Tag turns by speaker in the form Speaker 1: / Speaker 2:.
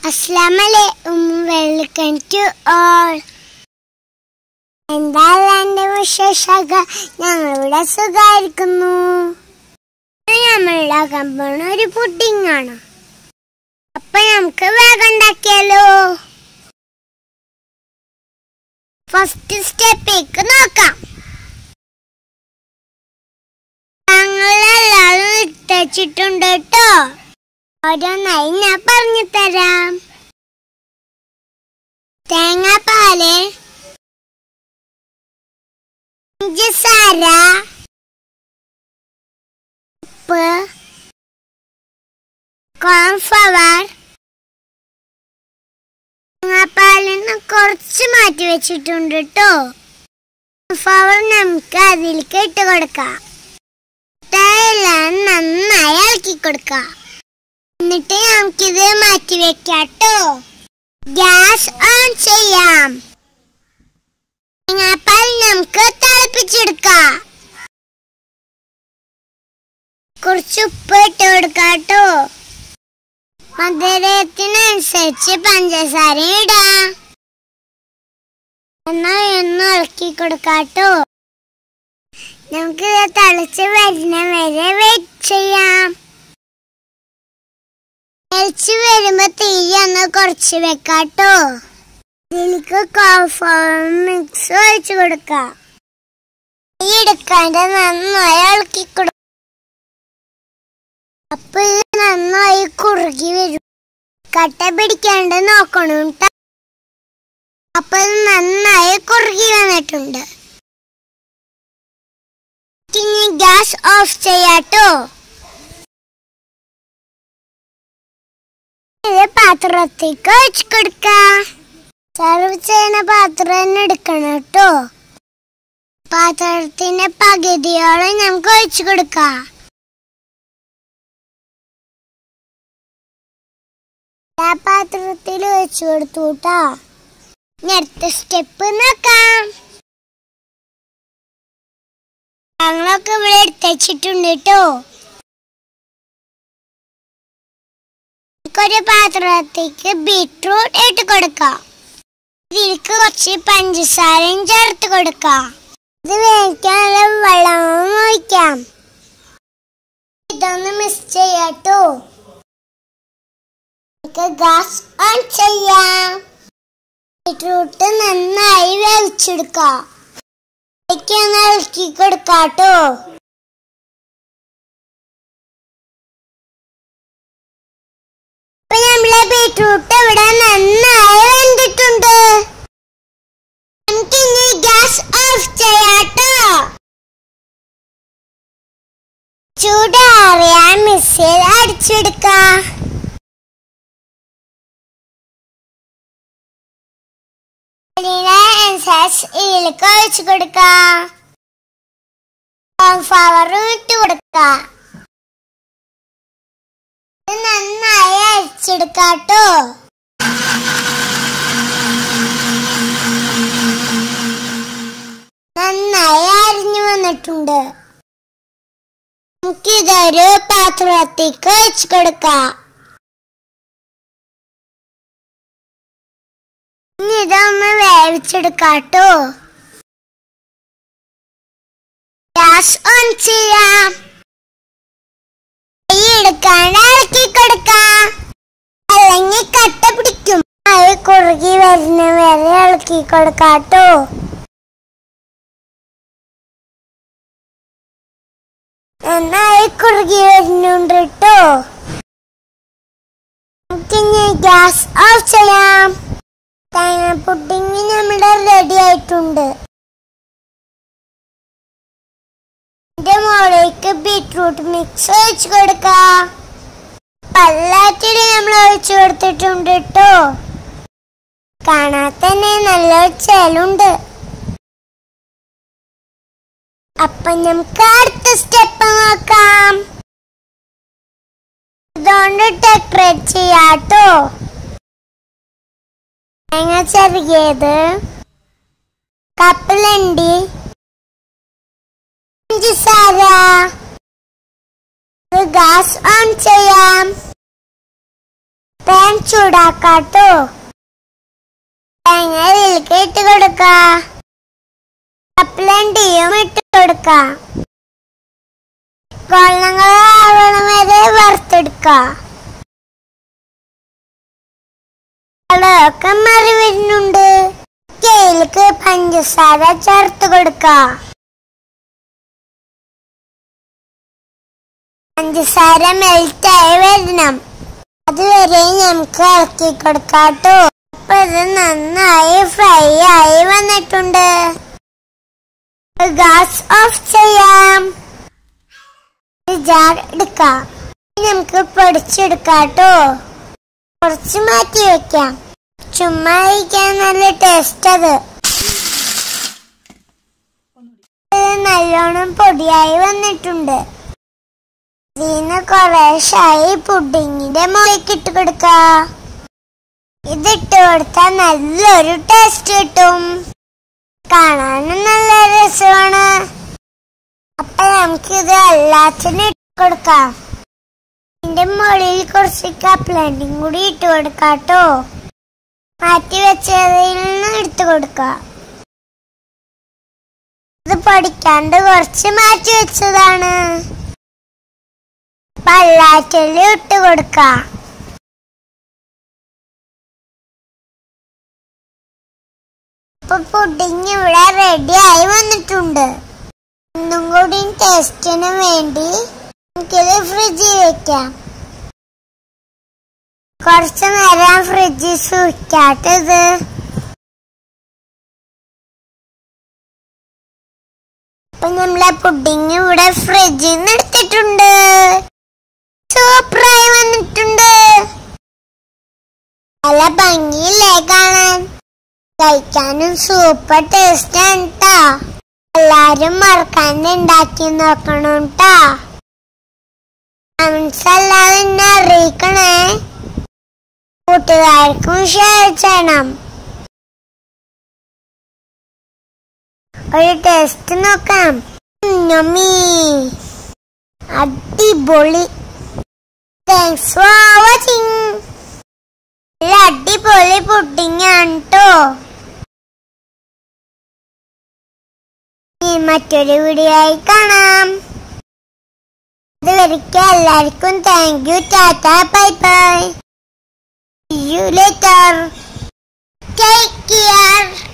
Speaker 1: അസ്ലാമലൈക്കും welcome to all എന്താണ് എന്റെ വിശേഷക ഞങ്ങളിവിടെ സുഖായിരിക്കുന്നു നമ്മൾ ഉണ്ടാക്കാൻ പോണ ഒരു പുഡിംഗ് ആണ് അപ്പൊ നമുക്ക് വേഗം ഉണ്ടാക്കിയാലോ ഫസ്റ്റ് സ്റ്റെപ്പിലേക്ക് നോക്കാം ഞങ്ങളെല്ലാവരും ഇട്ടച്ചിട്ടുണ്ട് കേട്ടോ ഓരോന്നായി ഞാൻ പറഞ്ഞു തരാം തേങ്ങാപ്പാല് പഞ്ചസാര ഉപ്പ് കോൺഫ്ലവർ തേങ്ങാപ്പാലിന് കുറച്ച് മാറ്റി വെച്ചിട്ടുണ്ട് കേട്ടോ കോൺഫ്ലവർ നമുക്ക് അതിലേക്ക് ഇട്ട് കൊടുക്കാം ഇതെല്ലാം നന്നായി ഇളക്കി കൊടുക്കാം എന്നിട്ട് നമുക്കിത് മാറ്റി വെക്കാട്ടോ ഗ്യാസ് ഓൺ ചെയ്യാം തേങ്ങാപ്പാൽ നമുക്ക് തിളപ്പിച്ചെടുക്കാം കുറച്ച് ഉപ്പ് ഇട്ട് കൊടുക്കാട്ടോ മധുരത്തിനനുസരിച്ച് പഞ്ചസാര ഇടാം എന്നാ ഒന്ന് ഇളക്കി കൊടുക്കാട്ടോ നമുക്ക് തിളച്ച് വരുന്ന വരെ വെയിറ്റ് ചെയ്യാം തിളച്ച് വരുമ്പോ തീ ഒന്ന് കുറച്ച് വെക്കാട്ടോ ഇതിലേക്ക് കോൺഫ്ലവർ മിക്സ് ഒഴിച്ചു കൊടുക്കാം തീ എടുക്കാണ്ട് നന്നായി ഇളക്കി കൊടുക്കാം അപ്പൊ ഇത് നന്നായി കുറുകി വരും കട്ട പിടിക്കാണ്ട് നോക്കണം ട്ടോ. അപ്പൊ ഇത് നന്നായി കുറുകി വന്നിട്ടുണ്ട് ഇനി ഗ്യാസ് ഓഫ് ചെയ്യാട്ടോ ഇത് പാത്രത്തേക്ക് ഒഴിച്ചു കൊടുക്കാം സർവ് ചെയ്യുന്ന പാത്രം തന്നെ എടുക്കണം കേട്ടോ പാത്രത്തിന്റെ പകുതിയോളം നമുക്ക് ഒഴിച്ചു കൊടുക്കാം ആ പാത്രത്തിൽ ഒഴിച്ചു കൊടുത്തു കേട്ടോ ഇനി അടുത്ത സ്റ്റെപ്പ് നോക്കാം ഞങ്ങളൊക്കെ ഇവിടെ എടുത്തുവച്ചിട്ടുണ്ട് കേട്ടോ ഒരു പാത്രത്തേക്ക് ബീട്രൂട്ട് ഇട്ട് കൊടുക്കാം ഇതിലേക്ക് കുറച്ച് പഞ്ചസാരയും ചേർത്ത് കൊടുക്കാം ഇത് വേവിക്കാനുള്ള വെള്ളവും ഒഴിക്കാം ഇതൊന്ന് മിക്സ് ചെയ്യാട്ടോ നമുക്ക് ഗ്യാസ് ഓൺ ചെയ്യാം ബീട്രൂട്ട് നന്നായി വേവിച്ചെടുക്കാം ഇതിലേക്ക് ഒന്ന് ഇളക്കി കൊടുക്കാട്ടോ ഇപ്പൊ നമ്മളെ ബീട്രൂട്ട് ഇവിടെ നന്നായി വെന്തിട്ടുണ്ട് നമുക്കിനി ഗ്യാസ് ഓഫ് ചെയ്യാട്ടോ ചൂടാറിയാൻ മിക്സിയിൽ അടിച്ചെടുക്കാം അനുസരിച്ച് ഇതിലേക്ക് ഒഴിച്ചു കൊടുക്കാം കോൺഫ്ലവർ ഇട്ട് കൊടുക്കാം ഇത് നന്നായി അരിച്ചെടുക്കാട്ടോ നന്നായി അരിഞ്ഞു വന്നിട്ടുണ്ട് നമുക്കിതൊരു പാത്രത്തേക്ക് വെച്ച് കൊടുക്കാം ഇനി ഇതൊന്ന് വേവിച്ചെടുക്കാട്ടോ ഗ്യാസ് ഓൺ ചെയ്യാം കൈ എടുക്കാണ്ട് ഇളക്കി കൊടുക്കാം അല്ലെങ്കിൽ കട്ട പിടിക്കും അത് കുറുകി വരുന്ന വരെ ഇളക്കി കൊടുക്കാട്ടോ നന്നായി കുറുകി വരുന്നുണ്ട് കേട്ടോ നമുക്കിനി ഗ്യാസ് ഓഫ് ചെയ്യാം തേങ്ങ പുഡിങ് നമ്മുടെ റെഡി ആയിട്ടുണ്ട് ഇതിന്റെ മുകളിലേക്ക് ബീട്രൂട്ട് മിക്സ് ഒഴിച്ചു കൊടുക്കാം എല്ലാത്തിനും നമ്മൾ ഒഴിച്ചു കൊടുത്തിട്ടുണ്ട് കേട്ടോ കാണാൻ തന്നെ നല്ല ചേലുണ്ട് അപ്പൊ നമുക്ക് അടുത്ത സ്റ്റെപ്പ് നോക്കാം ഇതുകൊണ്ട് ഡെക്കറേറ്റ് ചെയ്യാട്ടോ തേങ്ങ ചെറിയത് കപ്പലണ്ടി പഞ്ചസാര ഗ്യാസ് ഓൺ ചെയ്യാം പാൻ ചൂടാക്കാട്ടോ തേങ്ങ ഇതിലേക്ക് ഇട്ട് കൊടുക്ക കപ്പലണ്ടിയും ഇട്ട് കൊടുക്ക കൊള്ളങ്ങൾ ആവണം വരെ വറുത്തെടുക്ക കളറൊക്കെ മാറി വരുന്നുണ്ട് കേക്ക് പഞ്ചസാര ചേർത്ത് കൊടുക്ക പഞ്ചസാര മെൽറ്റായി വരണം അതുവരെ നമുക്ക് ഇളക്കി കൊടുക്കാട്ടോ അപ്പൊ ഇത് നന്നായി ഫ്രൈ ആയി വന്നിട്ടുണ്ട് ഗ്യാസ് ഓഫ് ചെയ്യാം ഒരു ജാർ എടുക്കാം ഇനി നമുക്ക് പൊടിച്ചെടുക്കാട്ടോ കുറച്ച് മാറ്റി വെക്കാം ചുമ്മാ കഴിക്കാൻ നല്ല ടേസ്റ്റ് അത് ഇത് നല്ലോണം പൊടിയായി വന്നിട്ടുണ്ട് ഇതിന്ന് കുറേശ്ശായി പുഡിങ്ങിന്റെ മുകളിലേക്ക് ഇട്ട് കൊടുക്ക ഇതിട്ട് കൊടുത്താൽ നല്ലൊരു ടേസ്റ്റ് കിട്ടും കാണാനും നല്ല രസമാണ് അപ്പൊ നമുക്ക് ഇത് എല്ലാത്തിനും ഇട്ട് കൊടുക്കാം ഇതിന്റെ മുകളിൽ കുറച്ച് കപ്ലണ്ടിങ് കൂടി ഇട്ട് കൊടുക്കാട്ടോ മാറ്റി വെച്ചതിൽ നിന്ന് എടുത്തു കൊടുക്ക ഇത് പഠിക്കാണ്ട് കുറച്ച് മാറ്റി വെച്ചതാണ് പല്ലാറ്റിൽ ഇട്ട് കൊടുക്ക ഇപ്പൊ പുഡിങ് ഇവിടെ റെഡി ആയി വന്നിട്ടുണ്ട് ഒന്നും കൂടി ടേസ്റ്റിന് വേണ്ടി നമുക്കിത് ഫ്രിഡ്ജിൽ വെക്കാം കുറച്ച് നേരം ഫ്രിഡ്ജിൽ സൂക്ഷിക്കാട്ടത് അപ്പൊ നമ്മളെ പുഡിങ് ഇവിടെ ഫ്രിഡ്ജിൽ നിന്ന് എടുത്തിട്ടുണ്ട് സൂപ്പറായി വന്നിട്ടുണ്ട് നല്ല ഭംഗിയില്ലേ കാണാൻ കഴിക്കാനും സൂപ്പർ ടേസ്റ്റ് ആണ് ട്ടാ എല്ലാരും മറക്കാണ്ട് ഉണ്ടാക്കി നോക്കണം ട്ടാ കമൻസ് അല്ലാതെ എന്നെ അറിയിക്കണേ കൂട്ടുകാർക്കും ഷെയർ ചെയ്യണം ഒരു ടേസ്റ്റ് നോക്കാം ഞമ്മി അടിപൊളി താങ്ക്സ് ഫോർ വാച്ചിങ് നല്ല അടിപൊളി പുഡിങ് ആണ് ട്ടോ ഇനി മറ്റൊരു വീഡിയോ ആയി കാണാം അതുവരെയ്ക്ക് എല്ലാവർക്കും thank you tata bye bye See you later. Take care.